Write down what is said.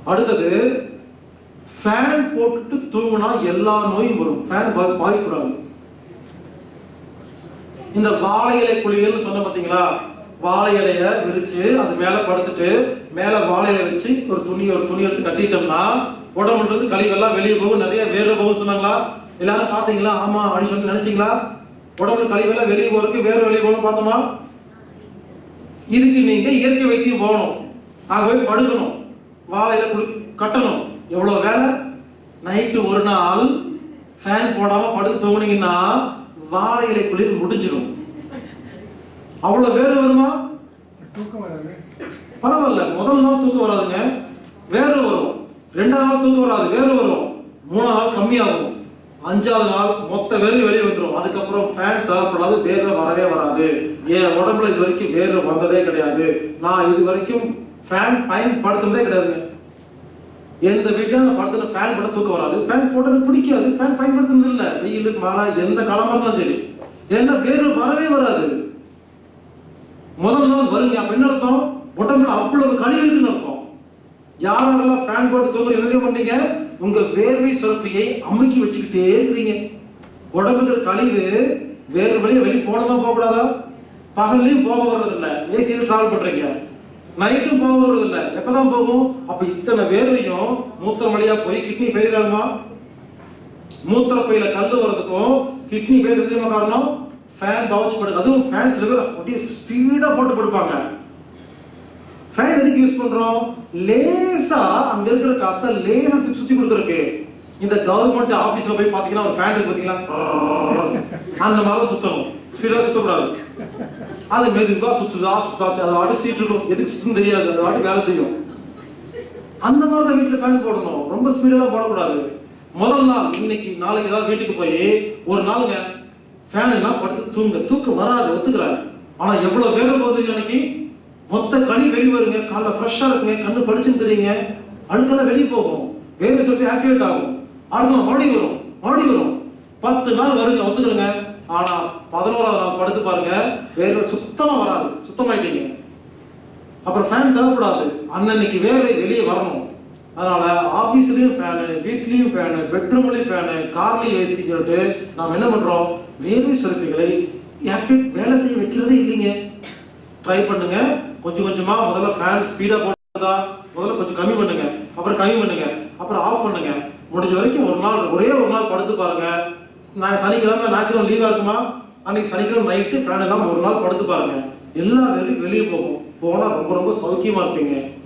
அடுத்தது ஃபேன் போட்டுட்டு தூங்கினா எல்லா நோயும் வரும் ஃபேன் பாதிக்கூடாது இந்த வாழை இலை குளியல்னு சொன்ன பாத்தீங்களா வாழை இலைய விரிச்சு அது மேல படுத்துட்டு மேல வாழை இலை வச்சு ஒரு துணி ஒரு துணி எடுத்து கட்டிட்டோம்னா உடம்புல இருந்து கழிவெல்லாம் வெளியே போகும் நிறைய வேர்வை போகும் சொன்னாங்களா எல்லாரும் பாத்தீங்களா ஆமா அப்படின்னு சொல்லி நினைச்சீங்களா உடம்புல கழிவெல்லாம் வெளியே போறதுக்கு வேர்வை வெளியே போகணும் பார்த்தோமா இதுக்கு நீங்க இயற்கை வைத்தியம் போகணும் ஆகவே படுக்கணும் வாழையில குளி கட்டணும் எவ்வளவு வேலை நைட்டு ஒரு நாள் ஃபேன் போடாம படுத்து தூங்குனீங்கன்னா வாழை இலை குளிர் முடிஞ்சிடும் அவ்வளவு வேறு வருமா தூக்கம் வராது பரவாயில்ல முதல் நாள் தூக்கம் வராதுங்க வேறு வரும் ரெண்டாவது நாள் தூக்கம் வராது வேறு வரும் மூணாவது நாள் கம்மியாகும் அஞ்சாவது நாள் மொத்த வேர்வை வெளியே வந்துடும் அதுக்கப்புறம் ஃபேன் தேவைப்படாது வேர்வை வரவே வராது என் உடம்புல இது வரைக்கும் வேர்வை வந்ததே கிடையாது நான் இது வரைக்கும் ஃபேன் பயன்படுத்துனதே கிடையாதுங்க எந்த வீட்டில் நான் படுத்துல ஃபேன் போட தூக்கம் வராது ஃபேன் போட எனக்கு பிடிக்காது ஃபேன் பயன்படுத்துறது இல்லை வெயில் மழை எந்த காலமா இருந்தாலும் சரி ஏன்னா வேர்வை வரவே வராது முதல் நாள் வருங்க அப்ப என்ன அர்த்தம் உடம்புல அவ்வளவு கழிவு இருக்குன்னு அர்த்தம் யாரெல்லாம் ஃபேன் போட்டு தூங்குற என்ன பண்ணீங்க உங்க வேர்வை சுரப்பியை அமுக்கி வச்சுக்கிட்டே இருக்கிறீங்க உடம்புக்கு இருக்கிற கழிவு வேறு வழியை வெளியே போனதா போக கூடாதா பகல்லையும் போக வர்றது இல்ல ஏசியில டிராவல் பண்றீங்க நைட்டும் போக வர்றது இல்ல எப்பதான் போகும் அப்ப இத்தனை வேர்வையும் மூத்திரம் வழியா போய் கிட்னி ஃபெயிலியர் ஆகுமா மூத்திரப்பையில கல்லு வர்றதுக்கும் கிட்னி ஃபெயிலியர் தெரியுமா காரணம் ஃபேன் பவுச் படுது அதுவும் ஃபேன் சில பேர் அப்படியே ஸ்பீடா போட்டு படுப்பாங்க ஃபேன் எதுக்கு யூஸ் பண்றோம் லேசா அங்க இருக்கிற காத்த லேசா சுத்தி- சுத்தி கொடுக்கறதுக்கு இந்த கவர்மெண்ட் ஆபீஸ்ல போய் பாத்தீங்கன்னா ஒரு ஃபேன் இருக்கு பாத்தீங்களா அந்த மாதிரி தான் சுத்தணும் ஸ்பீடா சுத்தக்கூடாது அது மெதுவா சுத்துதா சுத்தாது அதை வாட்டி சுத்திட்டு இருக்கும் எதுக்கு சுத்தம் தெரியாது அது வாட்டி வேலை செய்யும் அந்த மாதிரி தான் வீட்டுல ஃபேன் போடணும் ரொம்ப ஸ்பீடெல்லாம் போடக்கூடாது முதல் நாள் இன்னைக்கு நாளைக்கு ஏதாவது வீட்டுக்கு போய் ஒரு நாளுங்க ஃபேன் எல்லாம் படுத்து தூங்க தூக்கம் வராது ஒத்துக்கிறேன் ஆனா எவ்வளவு வேகம் போகுது அன்னைக்கு மொத்த களி வெளியே வருங்க காலைல ஃப்ரெஷ்ஷா இருக்குங்க கண்ணு படிச்சுன்னு தெரியுங்க அழுக்கெல்லாம் வெளியே போகும் வேர்வை சொல்லி ஆக்டிவேட் ஆகும் அடுத்த நாள் மறுபடியும் வரும் மறுபடியும் வரும் பத்து நாள் வருங்க ஒத்துக்கிறேங்க ஆனா பதினோராவது நாள் படுத்து பாருங்க வேர்வை சுத்தமா வராது சுத்தமாயிட்டீங்க அப்புறம் ஃபேன் தேவைப்படாது அன்னன்னைக்கு வேர்வை வெளியே வரணும் அதனால ஆபீஸ்லயும் ஃபேனு வீட்லயும் ஃபேனு பெட்ரூம்லயும் ஃபேனு கார்லயும் ஏசி சொல்லிட்டு நாம் என்ன பண்றோம் வேர்வை சுரப்பிகளை ஆக்டிவ் வேலை செய்ய வைக்கிறதே இல்லைங்க ட்ரை பண்ணுங்க கொஞ்சம் கொஞ்சமா முதல்ல ஃபேன் ஸ்பீடா போட்டதா முதல்ல கொஞ்சம் கம்மி பண்ணுங்க அப்புறம் கம்மி பண்ணுங்க அப்புறம் ஆஃப் பண்ணுங்க முடிஞ்ச வரைக்கும் ஒரு நாள் ஒரே ஒரு நாள் படுத்து பாருங்க நான் சனிக்கிழமை ஞாயிற்றுக்கிழமை லீவா இருக்குமா அன்னைக்கு சனிக்கிழமை நைட்டு ஃபேன் எல்லாம் ஒரு நாள் படுத்து பாருங்க எல்லா வேலையும் வெளியே போகும் போனா ரொம்ப ரொம்ப சௌக்கியமா இருப்பீங்க